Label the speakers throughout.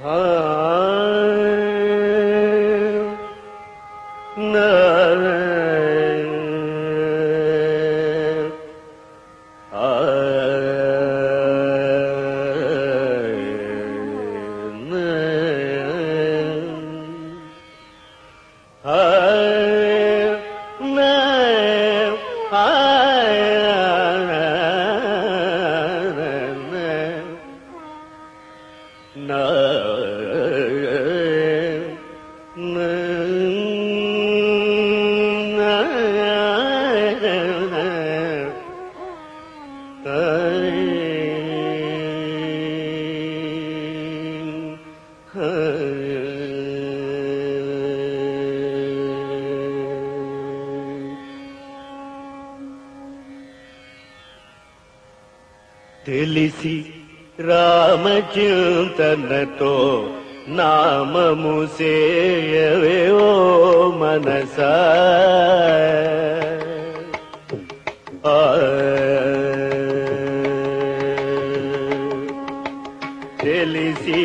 Speaker 1: తెలిసి రామచింతనతో నామము సేయవే ఓ మనసా ఆ. తెలిసి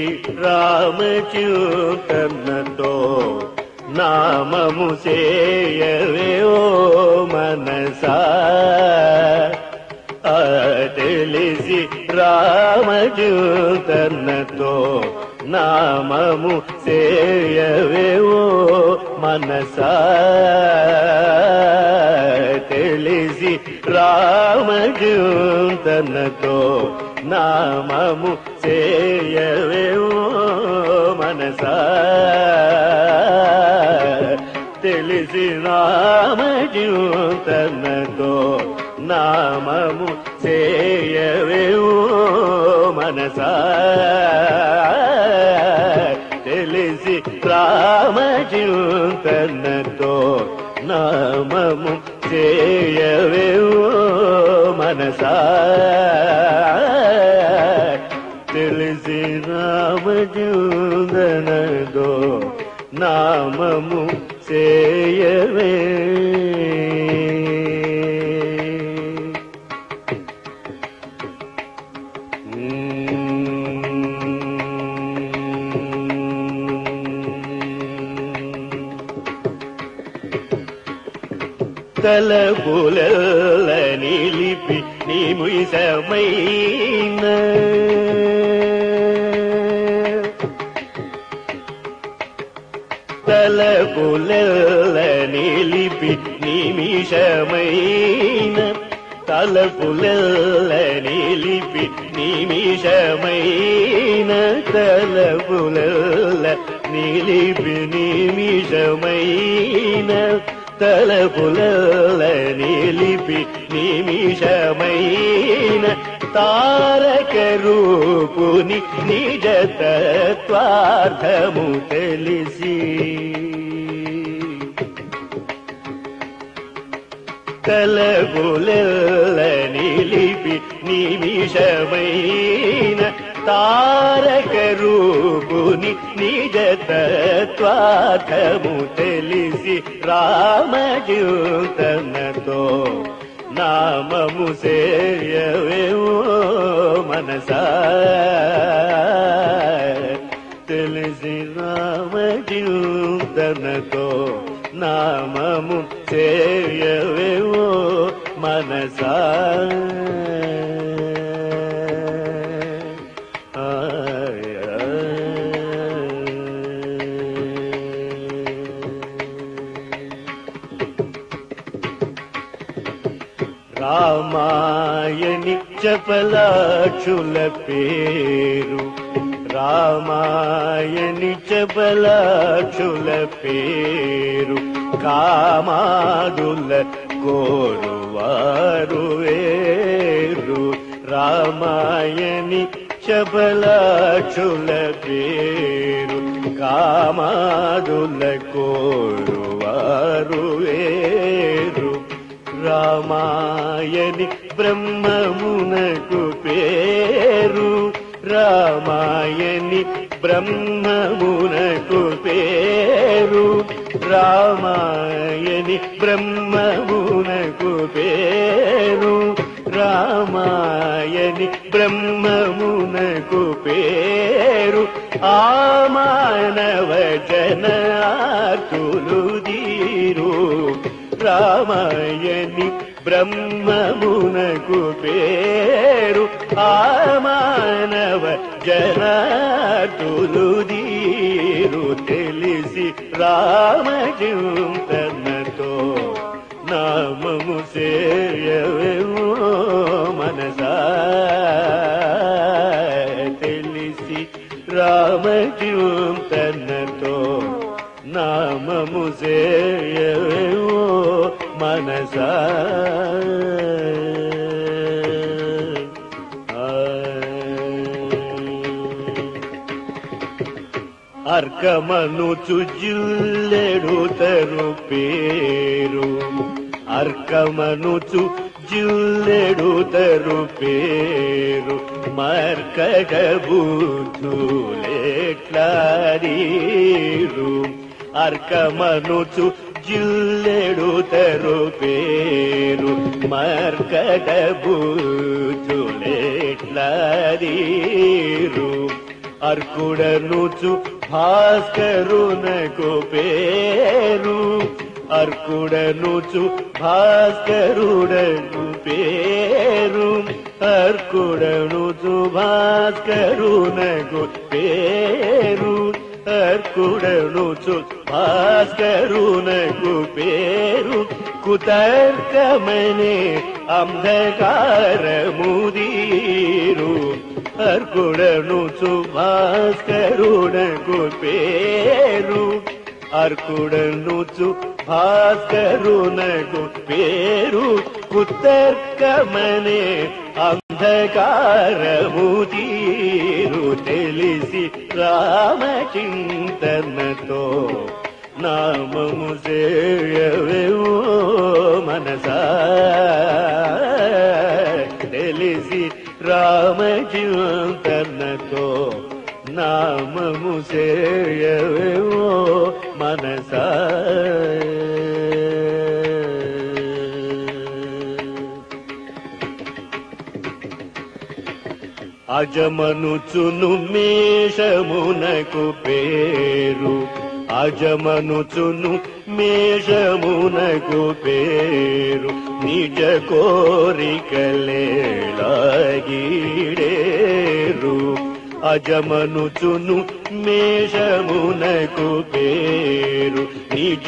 Speaker 1: రామచింతనతో నామము సేయవే ఓ మనసా ఆ తెలిసి రామజూతనతో నామము సేయవేవో మనసా తెలిసి రామజూతనతో నామము సేయవేవో మనసా తెలిసి రామజూతనతో నామము చేయవేవో మనసా తెలిసి రామచింతనతో నామము చేయవేవో మనసా తెలిసి రామచింతనతో నామము చేయవే తలపుల నిలిపి నిముసమైన తలపుల నిలిపి నిమిషమైన తలపుల నిలిపి నిమిషమైన తలపుల నిలిపి నిమిషమైన తలపుల నిలిపి నిమిషమైన తారక రూపుని నిజ తత్వార్థము తెలిసి తలపుల నిలిపి నిమిషమైన తారక రూపుని నిజ తత్వార్థము తెలిసి రామజూతనతో నామము సేయవేవో మనసా తెలిసి రామజూతనతో నామము చేయవేవో మనసా రామాయణి చపలాక్షుల పేరు రామాయణి చపలాక్షుల పేరు కామాదుల కోరువారు వేరు రామాయణి చపలాక్షుల పేరు కామాదుల కోరువారు వేరు రామాయణి బ్రహ్మమునకు పేరు రామాయణి బ్రహ్మమునకు పేరు రామాయణి బ్రహ్మమునకు పేరు రామాయణి బ్రహ్మమునకు పేరు ఆ మానవ జనాతులు దీరు రామాయణి బ్రహ్మమునకు పేరు ఆ మానవ జనాతులు దీరు తెలిసి రామచింతనతో నామము సేయవేమో మనసా తెలిసి రామచింతనతో నామము సేయవేమో మనసా అర్కమను చుజిల్లెడుతరు పేరు అర్కమను జిల్లెడుతరు పేరు మర్కట బుద్ధులెట్లారీరు అర్కమనుచు జిల్లెడుతరు పేరు మర్కట బుద్ధులెట్లారీరు అర్కుడనుచు భాస్కరునకు పేరు అర్కుడనుచు భాస్కరుడను పేరు అర్కుడనుచు భాస్కరునకు పేరు అర్కుడనుచు భాస్కరునకు పేరు కుతర్కమనే అంధకారముదీరు అర్కుడనుచు భాస్కరునకు పేరు అర్కుడనుచు భాస్కరునకు పేరు కుతర్కమనే అంధకారముదీరు తెలిసి రామచింతనతో నామము సేయవేమో మనసా తెలిసి రామచింతనతో నామము సేయవేమో మనసా అజమనుచును మేషమునకు పేరు అజమనుచును మేషమునకు పేరు నిజ కోరికలేలాగిడేరు అజమనుచును మేషమునకు పేరు నిజ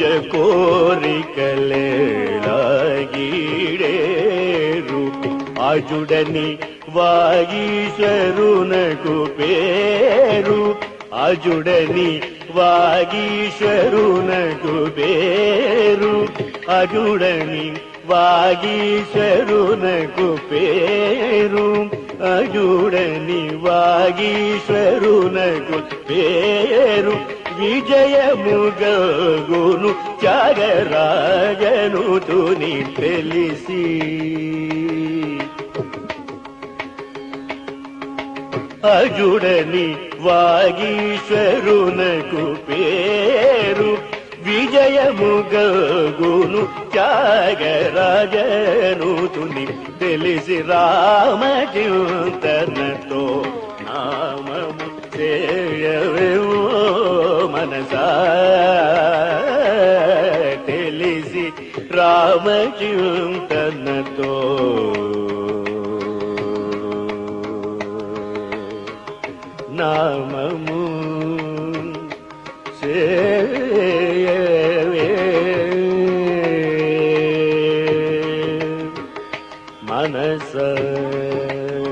Speaker 1: కోరికలేలాగిడేరు అజుడని వాగీశ్వరునకు పేరు అజుడని వాగీశ్వరునకు పేరు అజుడని వాగీశ్వరునకు పేరు అజుడని వాగీశ్వరునకు పేరు విజయముగగును త్యాగరాజను తుని తెలిసి అజుడని వాగీశ్వరునకు పేరు విజయముగగును త్యాగరాజను తుని తెలిసి రామచింతనతో నామము చేయవేమో మనసా తెలిసి రామచింతనతో నామము సేయవే మనస